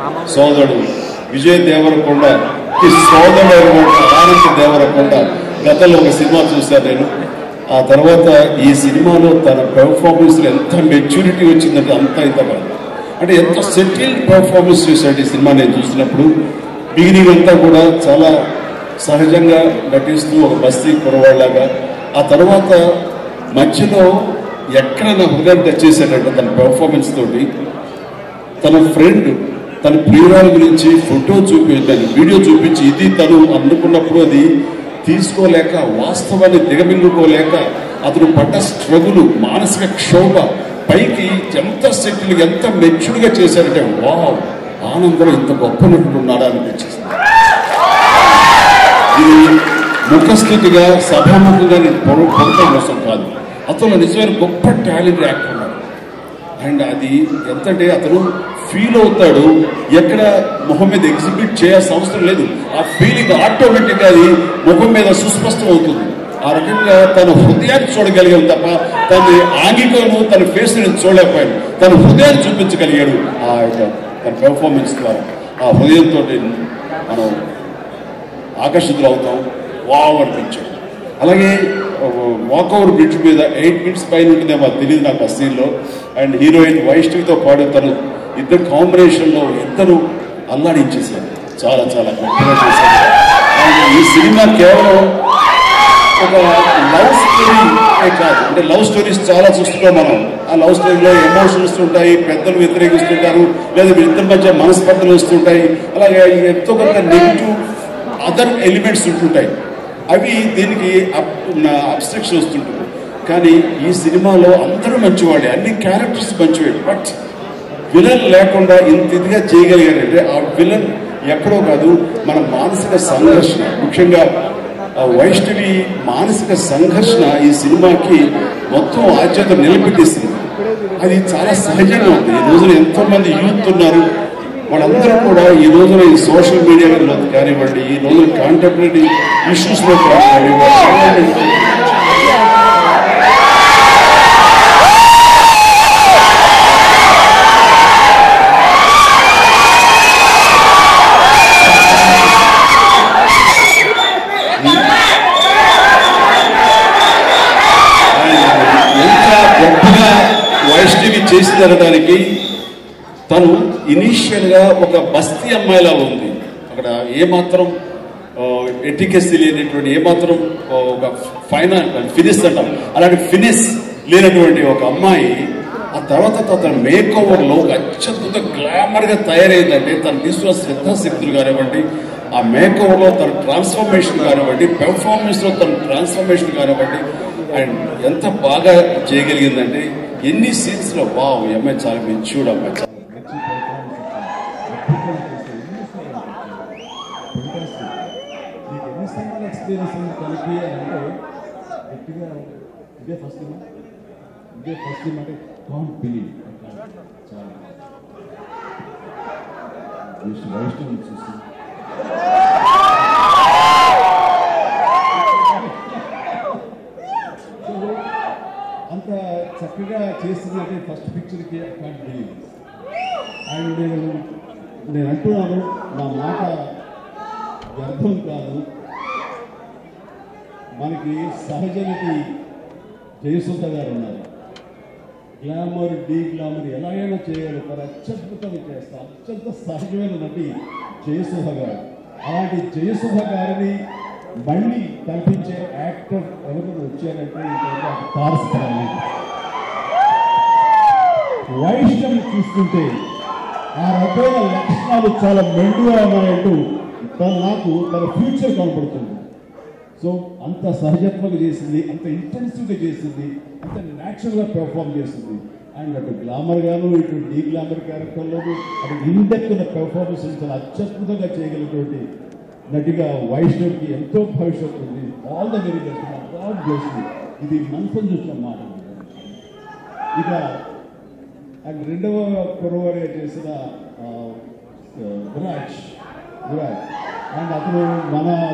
సోదరుడు విజయ్ దేవరకొండ ఈ సోదరుడు అయినటువంటి ఆనంద్ దేవరకొండ గతంలో ఒక సినిమా చూశాను నేను ఆ తర్వాత ఈ సినిమాలో తన పెర్ఫార్మెన్స్ ఎంత మెచ్యూరిటీ వచ్చిందంటే అంత ఇంత కాదు అంటే ఎంత సెటిల్డ్ పెర్ఫార్మెన్స్ చేశాడు ఈ సినిమా నేను చూసినప్పుడు బిగినింగ్ అంతా కూడా చాలా సహజంగా నటిస్తూ ఒక బస్తీ కురవాళ్ళలాగా ఆ తర్వాత మధ్యలో ఎక్కడ నా హృదయం టచ్ చేశాడంటే తన పెర్ఫార్మెన్స్ తోటి తన ఫ్రెండ్ తన ప్రియురాల గురించి ఫోటో చూపించాను వీడియో చూపించి ఇది తను అందుకున్నప్పుడు అది తీసుకోలేక వాస్తవాన్ని దిగమింగుకోలేక అతను పడ్డ స్ట్రగులు మానసిక క్షోభ పైకి ఎంత సెటిల్ ఎంత మెచ్యూర్గా చేశారంటే వావ్ ఆనందం ఇంత గొప్ప నటుడు ఉన్నాడా అనిపించేసింది ఇది ముఖస్థుతిగా సభాముఖంగా నేను పొర పొరపడం కోసం కాదు అతను నిజమైన గొప్ప టాలెంట్ యాక్టర్ ఉన్నాడు అండ్ అది ఎంతంటే అతను ఫీల్ అవుతాడు ఎక్కడ మొహం మీద ఎగ్జిబిట్ చేయాల్సిన అవసరం లేదు ఆ ఫీలింగ్ ఆటోమేటిక్గా అది ముఖం మీద సుస్పష్టం అవుతుంది ఆ రకంగా తన హృదయాన్ని చూడగలిగాడు తప్ప తన ఆంగికము తన ఫేస్ నేను చూడలేకపోయాను తన హృదయాన్ని చూపించగలిగాడు ఆ యొక్క తన పెర్ఫార్మెన్స్ ద్వారా ఆ హృదయంతో మనం ఆకర్షితులు అవుతాం వావ్ అనిపించాడు అలాగే వాక్ ఓవర్ బ్రిడ్జ్ మీద ఎయిట్ మినిట్స్ పైన ఉంటుందేమో అది తెలియదు నాకు ఆ సీన్లో అండ్ హీరోయిన్ వైష్ణవితో పాటు తను ఇద్దరు కాంబినేషన్లో ఇద్దరు అల్లాడించేశారు చాలా చాలా గొప్పగా చేశారు అండ్ ఈ సినిమా కేవలం ఒక లవ్ స్టోరీ కాదు అంటే లవ్ స్టోరీస్ చాలా చూస్తున్నాం మనం ఆ లవ్ స్టోరీలో ఎమోషన్స్ ఉంటాయి పెద్దలు వ్యతిరేకిస్తుంటారు లేదా ఇద్దరి మధ్య మనస్పర్ధలు వస్తుంటాయి అలాగే ఎంతో కొంత నెగిటివ్ అదర్ ఎలిమెంట్స్ ఉంటుంటాయి అవి దీనికి అబ్స్ట్రక్షన్ వస్తుంటుంది కానీ ఈ సినిమాలో అందరూ మంచివాడే అన్ని క్యారెక్టర్స్ మంచివే బట్ విలన్ లేకుండా ఇంత ఇదిగా చేయగలిగారంటే ఆ విలన్ ఎక్కడో కాదు మన మానసిక సంఘర్షణ ముఖ్యంగా ఆ వైష్ణవి మానసిక సంఘర్షణ ఈ సినిమాకి మొత్తం ఆద్యత నిలబెట్టేసింది అది చాలా సహజంగా ఉంది ఈ రోజున ఎంతో మంది యూత్ ఉన్నారు వాళ్ళందరూ కూడా ఈ రోజున ఈ సోషల్ మీడియాలో కానివ్వండి ఈ రోజున కాంటెంపరీ ఇష్యూస్ లో కానివ్వండి ఎంత గొప్పగా వైష్ణవి చేసిందనడానికి తను ఇనీషియల్ గా ఒక బస్తీ అమ్మాయిలా ఉంది అక్కడ ఏమాత్రం ఎటికెస్ లేనటువంటి ఏమాత్రం ఆ, ఒక ఫైనల్ ఫినిష్ అంటాం అలాంటి ఫినిష్ లేనటువంటి ఒక అమ్మాయి ఆ తర్వాత తన మేక్ ఓవర్ లో ఒక అత్యద్భుత గ్లామర్ గా తయారైందంటే తన తీసుకున్న శ్రద్ధాశక్తులు కానివ్వండి ఆ మేక్ ఓవర్ లో తన ట్రాన్స్ఫర్మేషన్ కానివ్వండి పెర్ఫార్మెన్స్ లో తన ట్రాన్స్ఫర్మేషన్ కానివ్వండి అండ్ ఎంత బాగా చేయగలిగిందంటే ఎన్ని సీన్స్ లో వావ్ ఈ అమ్మాయి చాలా మెచ్యూర్డ్ అమ్మాయి చాలా నీకు ఎన్ని సినిమాలు ఎక్స్పీరియన్స్ ఉంది కలిపి అంటే గట్టిగా ఇదే ఫస్ట్ సినిమా ఇదే ఫస్ట్ సినిమా అంటే కాంట్ బిలీవ్ చాలా వైష్ణవం చూసి సో అంత చక్కగా చేసిందంటే ఫస్ట్ పిక్చర్కి కాంట్ బిలీవ్ అండ్ నేను నేను అంటున్నాను నా మాట వ్యర్థం కాదు మనకి సహజనటి జయసుధ గారు ఉన్నారు గ్లామర్ డీ గ్లామర్ ఎలాగైనా చేయగలుగుతారు అత్యద్భుతంగా చేస్తారు అత్యంత సహజమైన నటి జయసుధ గారు అలాంటి జయసుధ గారిని మళ్ళీ కల్పించే యాక్టర్ ఎవరైనా వచ్చారంటే ఇంకొక తారసపడాలి వైష్ణవి చూస్తుంటే ఆ రకమైన లక్షణాలు చాలా మెండుగా ఉన్నాయంటూ తను నాకు తన ఫ్యూచర్ కనపడుతుంది సో అంత సహజత్వంగా చేసింది అంత ఇంటెన్సివ్గా చేసింది అంత న్యాచురల్గా పెర్ఫామ్ చేసింది అండ్ అటు గ్లామర్ గాను ఇటు డీ గ్లామర్ క్యారెక్టర్లోను అటు ఇండెక్ట్ ఉన్న పెర్ఫార్మెన్స్ చాలా అత్యద్భుతంగా చేయగలిగినటువంటి నటిగా వైష్ణవ్కి ఎంతో భవిష్యత్తు ఉంది ఆల్ ద వెరీ బెస్ట్ బాగా చేసింది ఇది మనసును చూసిన మాట ఇక అండ్ రెండవ కురవారిగా చేసిన ఆ, విరాజ్ విరాజ్ అండ్ అతను మన